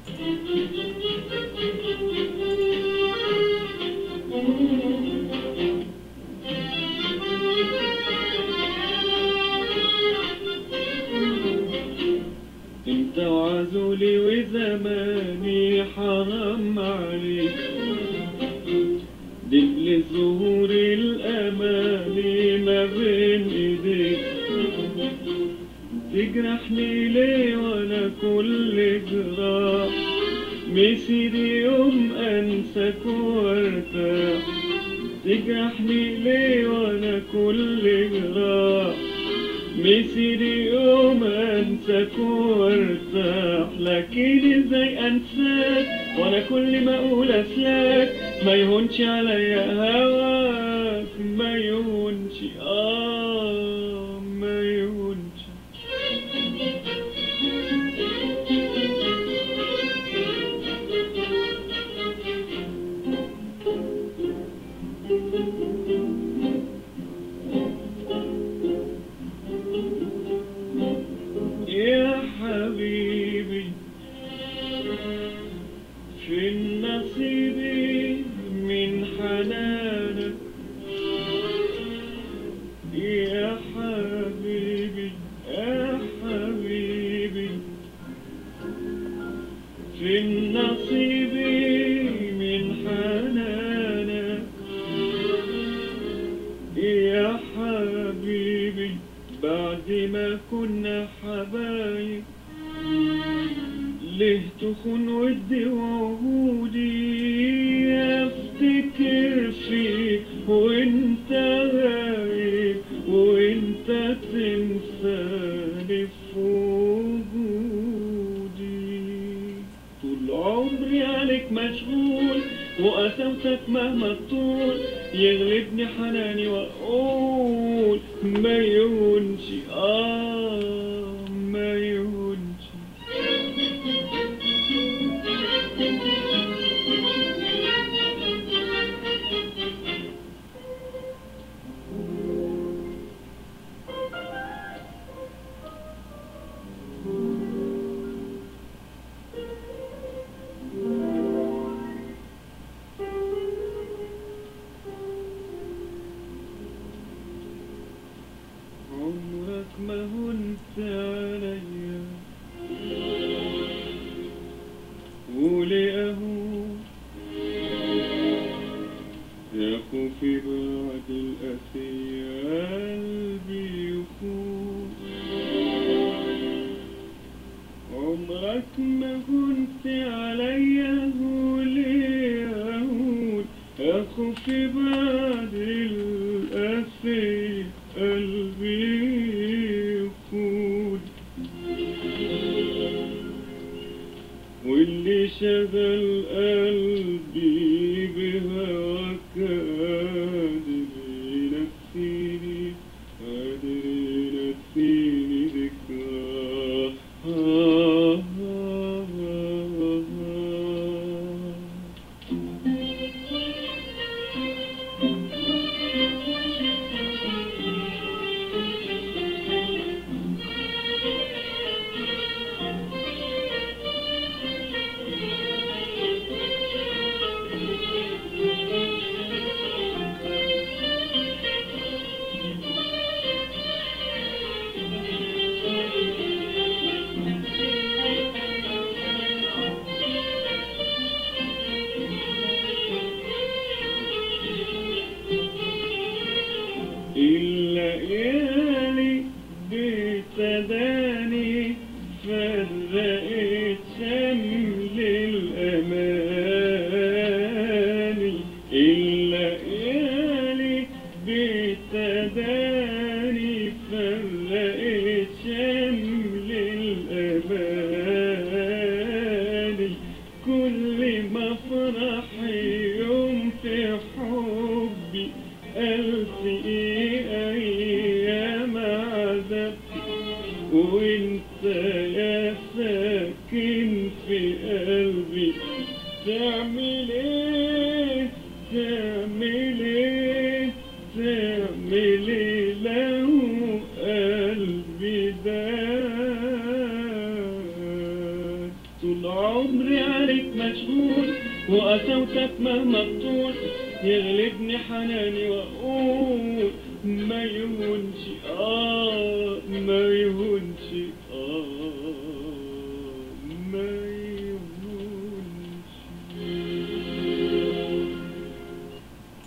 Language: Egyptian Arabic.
انت وعزولي وزماني حرام عليك دبل ظهور الاماني ما بين ايديك تجرحني ليه وانا كل جراح مسير يوم انساك وارتاح تجرحني ليه وانا كل جراح مسير يوم انساك وارتاح لكن ازاي انساك وانا كل ما اقول اسلاك ما يهونش عليا هواك ما يهونش اه ما يهونش يا حبيبي في النصيب من حنانك يا حبيبي يا حبيبي في النصيب من حنانك يا حبيبي بعد ما كنا حبايب ليه تخون ودي وعهودي افتكر فيك وانت غايب وانت تنساني في وجودي طول عمري عليك مشغول وقسوتك مهما تطول يغلبني حناني واقول ما يهونش اه ما يهونش عمرك ما هنت عليا قولي اهو يا خوفي بعد الأسية قلبي يخوف عمرك ما كنت عليا قولي اهو يا خوفي بعد الأسية قلبي يخوف واللي شغل قلبي بهواك قادر ينسيني قادر ينسيني ذكرى آه آه آه آه. الليالي بتداني فرقت شمل الأماني الليالي بتداني فرقت شمل الأماني كل ما افرح يوم في حبي ألقي أيام عذاب وانت يا ساكن في قلبي تعمل ايه تعمل ايه تعمل ايه لو قلبي ده طول عمري عمري عليك مشغول وقسوتك مهما تطول يغلبني حناني واقول ما يهونش اه ما يهونش